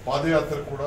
ಪಾದಯಾತ್ರೆ ಕೂಡ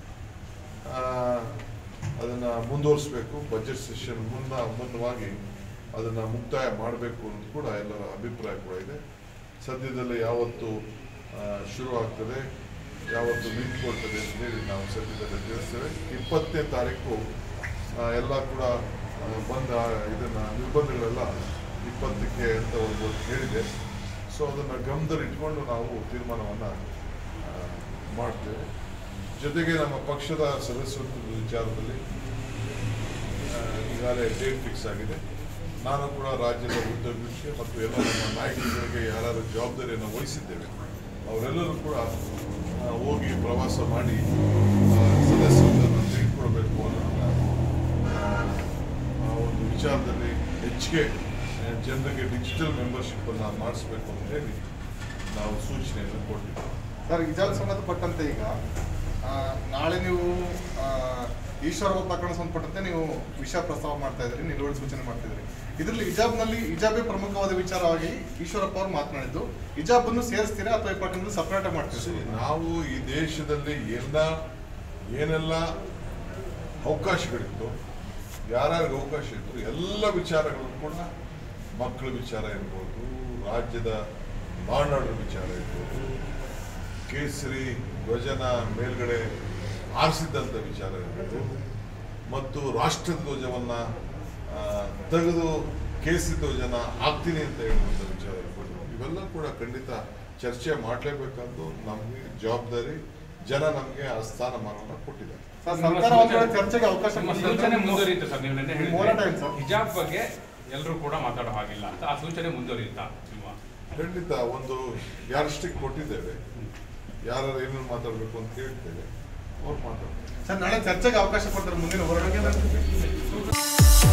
ಅದನ್ನು ಮುಂದುವರಿಸಬೇಕು ಬಜೆಟ್ ಸೆಷನ್ ಮುನ್ನ ಮುನ್ನವಾಗಿ ಅದನ್ನು ಮುಕ್ತಾಯ ಮಾಡಬೇಕು ಅನ್ನೋದು ಕೂಡ ಎಲ್ಲರ ಅಭಿಪ್ರಾಯ ಕೂಡ ಇದೆ ಸದ್ಯದಲ್ಲೇ ಯಾವತ್ತು ಆ, ಶುರು ಆಗ್ತದೆ ಯಾವತ್ತು ನಿಂತ್ಕೊಳ್ತದೆ ಅಂತ ಹೇಳಿ ನಾವು ಸದ್ಯದಲ್ಲೇ ತಿಳಿಸ್ತೇವೆ ಇಪ್ಪತ್ತನೇ ತಾರೀಕು ಆ, ಎಲ್ಲ ಕೂಡ ಆ, ಬಂದ ಇದನ್ನು ನಿರ್ಬಂಧಗಳೆಲ್ಲ ಇಪ್ಪತ್ತಕ್ಕೆ ಅಂತ ಒಂದು ಹೇಳಿದೆ ಸೊ ಅದನ್ನು ಗಮನದಲ್ಲಿ ಇಟ್ಕೊಂಡು ನಾವು ತೀರ್ಮಾನವನ್ನು ಮಾಡ್ತೇವೆ ಜೊತೆಗೆ ನಮ್ಮ ಪಕ್ಷದ ಸದಸ್ಯತ್ವದ ವಿಚಾರದಲ್ಲಿ ಆ, ಈಗಾಗಲೇ ಡೇಟ್ ಫಿಕ್ಸ್ ಆಗಿದೆ ನಾನು ಕೂಡ ರಾಜ್ಯದ ಉದ್ಯೋಗಕ್ಕೆ ಮತ್ತು ಎಲ್ಲ ನಮ್ಮ ನಾಯಕರುಗಳಿಗೆ ಯಾರು ಜವಾಬ್ದಾರಿಯನ್ನು ವಹಿಸಿದ್ದೇವೆ ಅವರೆಲ್ಲರೂ ಕೂಡ ಆ, ಹೋಗಿ ಪ್ರವಾಸ ಮಾಡಿ ಆ, ಸದಸ್ಯತ್ವವನ್ನು ತೆಗೆದುಕೊಳ್ಬೇಕು ಅನ್ನೋದನ್ನ ಆ, ಆ ಒಂದು ವಿಚಾರದಲ್ಲಿ ಹೆಚ್ಚಿಗೆ ಆ, ಜನರಿಗೆ ಡಿಜಿಟಲ್ ಮೆಂಬರ್ಶಿಪ್ಪನ್ನು ಮಾಡಿಸ್ಬೇಕು ಅಂತ ಹೇಳಿ ನಾವು ಸೂಚನೆಯನ್ನು ಕೊಟ್ಟಿದ್ದೇವೆ ಸರ್ ಇಜಾಗ್ ಸಂಬಂಧಪಟ್ಟಂತೆ ಈಗ ಆ, ನಾಳೆ ನೀವು ಆ, ಈಶ್ವರ ಪ್ರಕರಣ ಸಂಬಂಧಪಟ್ಟಂತೆ ನೀವು ವಿಷಯ ಪ್ರಸ್ತಾವ ಮಾಡ್ತಾ ಇದ್ರಿ ನಿಲುವಳಿ ಸೂಚನೆ ಮಾಡ್ತಾ ಇದ್ರಿ ಇದರಲ್ಲಿ ಹಿಜಾಬ್ನಲ್ಲಿ ಹಿಜಾಬೇ ಪ್ರಮುಖವಾದ ವಿಚಾರವಾಗಿ ಈಶ್ವರಪ್ಪ ಅವರು ಮಾತನಾಡಿದ್ದು ಹಿಜಾಬ್ ಅನ್ನು ಸೇರಿಸ್ತೀರಾ ಅಥವಾ ಈ ಪ್ರಕರಣದಲ್ಲಿ ಸಪರೇಟ್ See, ಮಾಡ್ತೀರಾ ನಾವು ಈ ದೇಶದಲ್ಲಿ ಎಲ್ಲ ಏನೆಲ್ಲ ಅವಕಾಶಗಳಿತ್ತು ಯಾರ್ಯಾರಿಗೆ ಅವಕಾಶ ಇತ್ತು ಎಲ್ಲ ವಿಚಾರಗಳನ್ನು ಕೂಡ ಮಕ್ಕಳ ವಿಚಾರ ಇರ್ಬೋದು ರಾಜ್ಯದ ಆರ್ಡರ್ ವಿಚಾರ ಇರ್ಬೋದು ಕೇಸರಿ ಧ್ವಜನ ಮೇಲ್ಗಡೆ ಆರಿಸಿದ್ದಂಥ ವಿಚಾರ ಇರ್ಬೋದು ಮತ್ತು ರಾಷ್ಟ್ರ ಧ್ವಜವನ್ನು ತೆಗೆದು ಕೇಸರಿ ಧ್ವಜನ ಹಾಕ್ತೀನಿ ಅಂತ ಹೇಳುವಂಥ ವಿಚಾರ ಇರ್ಬೋದು ಇವೆಲ್ಲ ಕೂಡ ಖಂಡಿತ ಚರ್ಚೆ ಮಾಡಲೇಬೇಕಂದು ನಮಗೆ ಜವಾಬ್ದಾರಿ ಜನ ನಮಗೆ ಆ ಸ್ಥಾನಮಾನವನ್ನು ಕೊಟ್ಟಿದ್ದಾರೆ ಸರ್ ಸರ್ಕಾರ ಒಂದ್ ವೇಳೆ ಚರ್ಚೆಗೆ ಅವಕಾಶ ನಿಮ್ಮ ಕೊಟ್ಟಿದ್ರೆ ಸೂಚನೆ ಮುಂದುವರಿಯುತ್ತೆ ಸರ್ ನೀವು ನೆನ್ನೆ ಹೋರಾಟ ಏನ್ ಹೇಳಿದ್ರಿ ಸರ್? ಹಿಜಾಬ್ ಬಗ್ಗೆ ಎಲ್ಲರೂ ಕೂಡ ಮಾತಾಡೋ ಹಾಗಿಲ್ಲ ಅಂತ ಆ ಸೂಚನೆ ಮುಂದುವರಿಯುತ್ತಾ ನಿಮ್ಮ ಖಂಡಿತ ಒಂದು ಯಾರಷ್ಟಿಗೆ ಕೊಟ್ಟಿದ್ದೇವೆ ಯಾರು ಏನೇನು ಮಾತಾಡಬೇಕು ಅಂತ ಹೇಳ್ತೇವೆ ಅವ್ರು ಮಾತಾಡ್ತಾರೆ ಸರ್ ನಾಳೆ ಚರ್ಚೆಗೆ ಅವಕಾಶ ಕೊಟ್ಟರೆ ಮುಂದಿನ ಹೋರಾಟಕ್ಕೆ